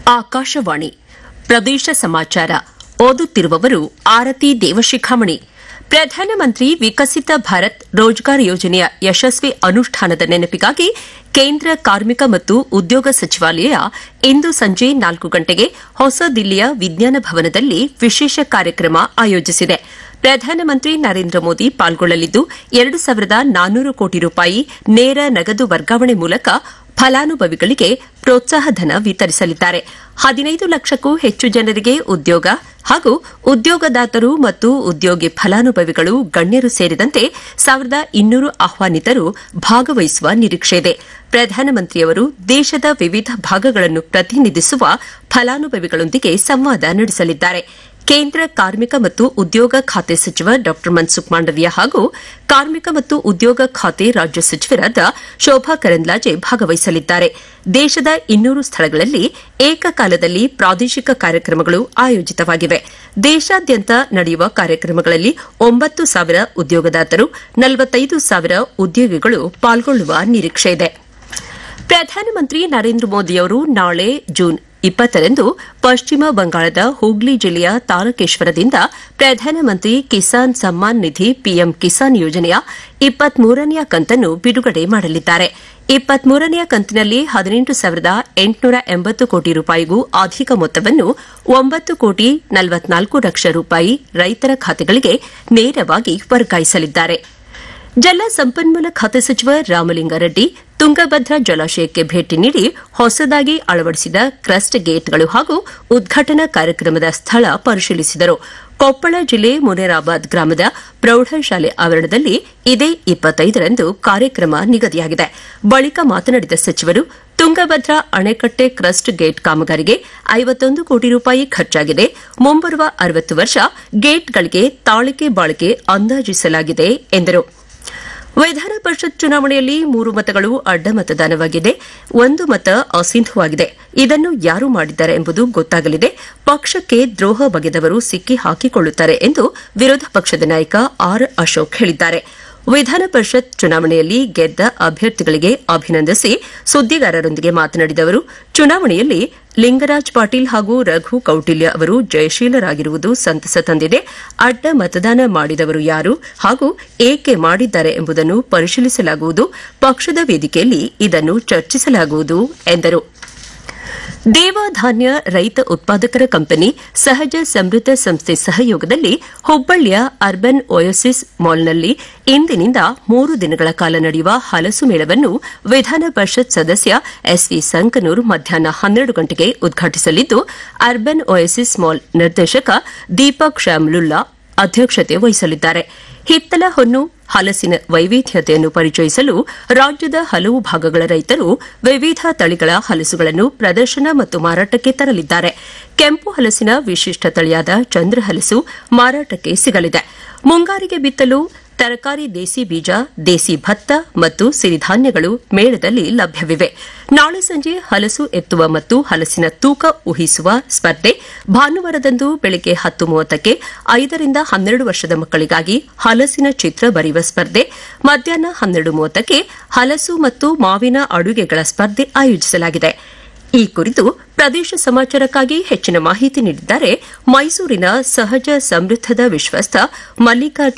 ಆಕಾಶವಾಣಿ ಪ್ರದೇಶ ಸಮಾಚಾರ ಓದುತ್ತಿರುವವರು ಆರತಿ ದೇವಶಿಖಾಮಣಿ ಪ್ರಧಾನಮಂತ್ರಿ ವಿಕಸಿತ ಭಾರತ್ ರೋಜ್ಗಾರ್ ಯೋಜನೆಯ ಯಶಸ್ವಿ ಅನುಷ್ಠಾನದ ನೆನಪಿಗಾಗಿ ಕೇಂದ್ರ ಕಾರ್ಮಿಕ ಮತ್ತು ಉದ್ಯೋಗ ಸಚಿವಾಲಯ ಇಂದು ಸಂಜೆ ನಾಲ್ಕು ಗಂಟೆಗೆ ಹೊಸ ದಿಲ್ಲಿಯ ವಿಜ್ಞಾನ ಭವನದಲ್ಲಿ ವಿಶೇಷ ಕಾರ್ಯಕ್ರಮ ಆಯೋಜಿಸಿದೆ ಪ್ರಧಾನಮಂತ್ರಿ ನರೇಂದ್ರ ಮೋದಿ ಪಾಲ್ಗೊಳ್ಳಲಿದ್ದು ಎರಡು ಸಾವಿರದ ನಾನ್ನೂರು ಕೋಟಿ ರೂಪಾಯಿ ನೇರ ನಗದು ವರ್ಗಾವಣೆ ಮೂಲಕ ಫಲಾನುಭವಿಗಳಿಗೆ ಪ್ರೋತ್ಸಾಹಧನ ವಿತರಿಸಲಿದ್ದಾರೆ ಹದಿನೈದು ಲಕ್ಷಕ್ಕೂ ಹೆಚ್ಚು ಜನರಿಗೆ ಉದ್ಯೋಗ ಹಾಗೂ ಉದ್ಯೋಗದಾತರು ಮತ್ತು ಉದ್ಯೋಗಿ ಫಲಾನುಭವಿಗಳು ಗಣ್ಯರು ಸೇರಿದಂತೆ ಸಾವಿರದ ಇನ್ನೂರು ಆಹ್ವಾನಿತರು ಭಾಗವಹಿಸುವ ನಿರೀಕ್ಷೆಯಿದೆ ಪ್ರಧಾನಮಂತ್ರಿಯವರು ದೇಶದ ವಿವಿಧ ಭಾಗಗಳನ್ನು ಪ್ರತಿನಿಧಿಸುವ ಫಲಾನುಭವಿಗಳೊಂದಿಗೆ ಸಂವಾದ ನಡೆಸಲಿದ್ದಾರೆ ಕೇಂದ್ರ ಕಾರ್ಮಿಕ ಮತ್ತು ಉದ್ಯೋಗ ಖಾತೆ ಸಚಿವ ಡಾ ಮನ್ಸುಖ್ ಮಾಂಡವಿಯ ಹಾಗೂ ಕಾರ್ಮಿಕ ಮತ್ತು ಉದ್ಯೋಗ ಖಾತೆ ರಾಜ್ಯ ಸಚಿವರಾದ ಶೋಭಾ ಕರಂದ್ಲಾಜೆ ಭಾಗವಹಿಸಲಿದ್ದಾರೆ ದೇಶದ ಇನ್ನೂರು ಸ್ಥಳಗಳಲ್ಲಿ ಏಕಕಾಲದಲ್ಲಿ ಪ್ರಾದೇಶಿಕ ಕಾರ್ಯಕ್ರಮಗಳು ಆಯೋಜಿತವಾಗಿವೆ ದೇಶಾದ್ಯಂತ ನಡೆಯುವ ಕಾರ್ಯಕ್ರಮಗಳಲ್ಲಿ ಒಂಬತ್ತು ಸಾವಿರ ಉದ್ಯೋಗದಾತರು ನಲವತ್ತೈದು ಸಾವಿರ ಉದ್ಯೋಗಿಗಳು ಪಾಲ್ಗೊಳ್ಳುವ ನಿರೀಕ್ಷೆಯಿದೆ ಪ್ರಧಾನಮಂತ್ರಿ ನರೇಂದ್ರ ಮೋದಿಯವರು ನಾಳೆ ಜೂನ್ ಇಪ್ಪತ್ತರಂದು ಪಶ್ಚಿಮ ಬಂಗಾಳದ ಹೂಗ್ಲಿ ಜಿಲ್ಲೆಯ ತಾರಕೇಶ್ವರದಿಂದ ಪ್ರಧಾನಮಂತ್ರಿ ಕಿಸಾನ್ ಸಮ್ಮಾನ್ ನಿಧಿ ಪಿಎಂ ಕಿಸಾನ್ ಯೋಜನೆಯ ಇಪ್ಪತ್ಮೂರನೆಯ ಕಂತನ್ನು ಬಿಡುಗಡೆ ಮಾಡಲಿದ್ದಾರೆ ಇಪ್ಪತ್ಮೂರನೆಯ ಕಂತಿನಲ್ಲಿ ಹದಿನೆಂಟು ಸಾವಿರದ ಎಂಟುನೂರ ಎಂಬತ್ತು ಕೋಟಿ ರೂಪಾಯಿಗೂ ಅಧಿಕ ಮೊತ್ತವನ್ನು ಒಂಬತ್ತು ಕೋಟಿ ನಲವತ್ನಾಲ್ಕು ಲಕ್ಷ ರೂಪಾಯಿ ರೈತರ ಖಾತೆಗಳಿಗೆ ನೇರವಾಗಿ ವರ್ಗಾಯಿಸಲಿದ್ದಾರೆ ಜಲ ಸಂಪನ್ಮೂಲ ಖಾತೆ ಸಚಿವ ರಾಮಲಿಂಗಾರೆಡ್ಡಿ ತುಂಗಭದ್ರಾ ಜಲಾಶಯಕ್ಕೆ ಭೇಟಿ ನೀಡಿ ಹೊಸದಾಗಿ ಅಳವಡಿಸಿದ ಕ್ರಸ್ಟ್ ಗೇಟ್ಗಳು ಹಾಗೂ ಉದ್ಘಾಟನಾ ಕಾರ್ಯಕ್ರಮದ ಸ್ಥಳ ಪರಿಶೀಲಿಸಿದರು ಕೊಪ್ಪಳ ಜಿಲ್ಲೆ ಮುನೇರಾಬಾದ್ ಗ್ರಾಮದ ಪ್ರೌಢಶಾಲೆ ಆವರಣದಲ್ಲಿ ಇದೇ ಇಪ್ಪತ್ತೈದರಂದು ಕಾರ್ಯಕ್ರಮ ನಿಗದಿಯಾಗಿದೆ ಬಳಿಕ ಮಾತನಾಡಿದ ಸಚಿವರು ತುಂಗಭದ್ರಾ ಅಣೆಕಟ್ಟೆ ಕ್ರಸ್ಟ್ ಗೇಟ್ ಕಾಮಗಾರಿಗೆ ಐವತ್ತೊಂದು ಕೋಟಿ ರೂಪಾಯಿ ಖರ್ಚಾಗಿದೆ ಮುಂಬರುವ ಅರವತ್ತು ವರ್ಷ ಗೇಟ್ಗಳಿಗೆ ತಾಳಿಕೆ ಬಾಳಿಕೆ ಅಂದಾಜಿಸಲಾಗಿದೆ ಎಂದರು ವಿಧಾನ ಪರಿಷತ್ ಚುನಾವಣೆಯಲ್ಲಿ ಮೂರು ಮತಗಳು ಅಡ್ಡ ಮತದಾನವಾಗಿದೆ ಒಂದು ಮತ ಅಸಿಂಧುವಾಗಿದೆ ಇದನ್ನು ಯಾರು ಮಾಡಿದ್ದಾರೆ ಎಂಬುದು ಗೊತ್ತಾಗಲಿದೆ ಪಕ್ಷಕ್ಕೆ ದ್ರೋಹ ಬಗೆದವರು ಸಿಕ್ಕಿ ಹಾಕಿಕೊಳ್ಳುತ್ತಾರೆ ಎಂದು ವಿರೋಧ ಪಕ್ಷದ ನಾಯಕ ಆರ್ ಅಶೋಕ್ ಹೇಳಿದ್ದಾರೆ ವಿಧಾನ ಪರಿಷತ್ ಚುನಾವಣೆಯಲ್ಲಿ ಗೆದ್ದ ಅಭ್ಯರ್ಥಿಗಳಿಗೆ ಅಭಿನಂದಿಸಿ ಸುದ್ದಿಗಾರರೊಂದಿಗೆ ಮಾತನಾಡಿದ ಅವರು ಚುನಾವಣೆಯಲ್ಲಿ ಲಿಂಗರಾಜ್ ಪಾಟೀಲ್ ಹಾಗೂ ರಘು ಕೌಟಿಲ್ಯ ಅವರು ಜಯಶೀಲರಾಗಿರುವುದು ಸಂತಸ ತಂದಿದೆ ಅಡ್ಡ ಮತದಾನ ಮಾಡಿದವರು ಯಾರು ಹಾಗೂ ಏಕೆ ಮಾಡಿದ್ದಾರೆ ಎಂಬುದನ್ನು ಪರಿಶೀಲಿಸಲಾಗುವುದು ಪಕ್ಷದ ವೇದಿಕೆಯಲ್ಲಿ ಇದನ್ನು ಚರ್ಚಿಸಲಾಗುವುದು ಎಂದರು ದೇವಧಾನ್ಯ ರೈತ ಉತ್ಪಾದಕರ ಕಂಪನಿ ಸಹಜ ಸಮೃದ್ಧ ಸಂಸ್ಥೆ ಸಹಯೋಗದಲ್ಲಿ ಹುಬ್ಬಳ್ಳಿಯ ಅರ್ಬನ್ ಒಯೋಸಿಸ್ ಮಾಲ್ನಲ್ಲಿ ಇಂದಿನಿಂದ ಮೂರು ದಿನಗಳ ಕಾಲ ನಡೆಯುವ ಹಲಸು ಮೇಳವನ್ನು ವಿಧಾನ ಪರಿಷತ್ ಸದಸ್ಯ ಎಸ್ವಿ ಸಂಕನೂರ್ ಮಧ್ಯಾಹ್ನ ಹನ್ನೆರಡು ಗಂಟೆಗೆ ಉದ್ಘಾಟಿಸಲಿದ್ದು ಅರ್ಬನ್ ಒಯೋಸಿಸ್ ಮಾಲ್ ನಿರ್ದೇಶಕ ದೀಪಕ್ ಶ್ಯಾಮ್ಲುಲ್ಲಾ ಅಧ್ಯಕ್ಷತೆ ವಹಿಸಲಿದ್ದಾರೆ ಹಿತ್ತಲ ಹೊನ್ನು ಹಲಸಿನ ವೈವಿಧ್ಯತೆಯನ್ನು ಪರಿಚಯಿಸಲು ರಾಜ್ಯದ ಹಲವು ಭಾಗಗಳ ರೈತರು ವಿವಿಧ ತಳಿಗಳ ಹಲಸುಗಳನ್ನು ಪ್ರದರ್ಶನ ಮತ್ತು ಮಾರಾಟಕ್ಕೆ ತರಲಿದ್ದಾರೆ ಕೆಂಪು ಹಲಸಿನ ವಿಶಿಷ್ಟ ತಳಿಯಾದ ಚಂದ್ರಹಲಸು ಮಾರಾಟಕ್ಕೆ ಸಿಗಲಿದೆ ಮುಂಗಾರಿಗೆ ಬಿತ್ತಲು ತರಕಾರಿ ದೇಸಿ ಬೀಜ ದೇಸಿ ಭತ್ತ ಮತ್ತು ಸಿರಿಧಾನ್ಯಗಳು ಮೇಳದಲ್ಲಿ ಲಭ್ಯವಿವೆ ನಾಳೆ ಸಂಜೆ ಹಲಸು ಎತ್ತುವ ಮತ್ತು ಹಲಸಿನ ತೂಕ ಊಹಿಸುವ ಸ್ಪರ್ಧೆ ಭಾನುವಾರದಂದು ಬೆಳಗ್ಗೆ ಹತ್ತು ಮೂವತ್ತಕ್ಕೆ ಐದರಿಂದ ಹನ್ನೆರಡು ವರ್ಷದ ಮಕ್ಕಳಿಗಾಗಿ ಹಲಸಿನ ಚಿತ್ರ ಬರೆಯುವ ಸ್ಪರ್ಧೆ ಮಧ್ಯಾಹ್ನ ಹನ್ನೆರಡು ಮೂವತ್ತಕ್ಕೆ ಹಲಸು ಮತ್ತು ಮಾವಿನ ಅಡುಗೆಗಳ ಸ್ಪರ್ಧೆ ಆಯೋಜಿಸಲಾಗಿದೆ ಈ ಕುರಿತು ಪ್ರದೇಶ ಸಮಾಚಾರಕ್ಕಾಗಿ ಹೆಚ್ಚಿನ ಮಾಹಿತಿ ನೀಡಿದ್ದಾರೆ ಮೈಸೂರಿನ ಸಹಜ ಸಮೃದ್ಧದ ವಿಶ್ವಸ್ಥ ಮಲ್ಲಿಕಾರ್ಜುನ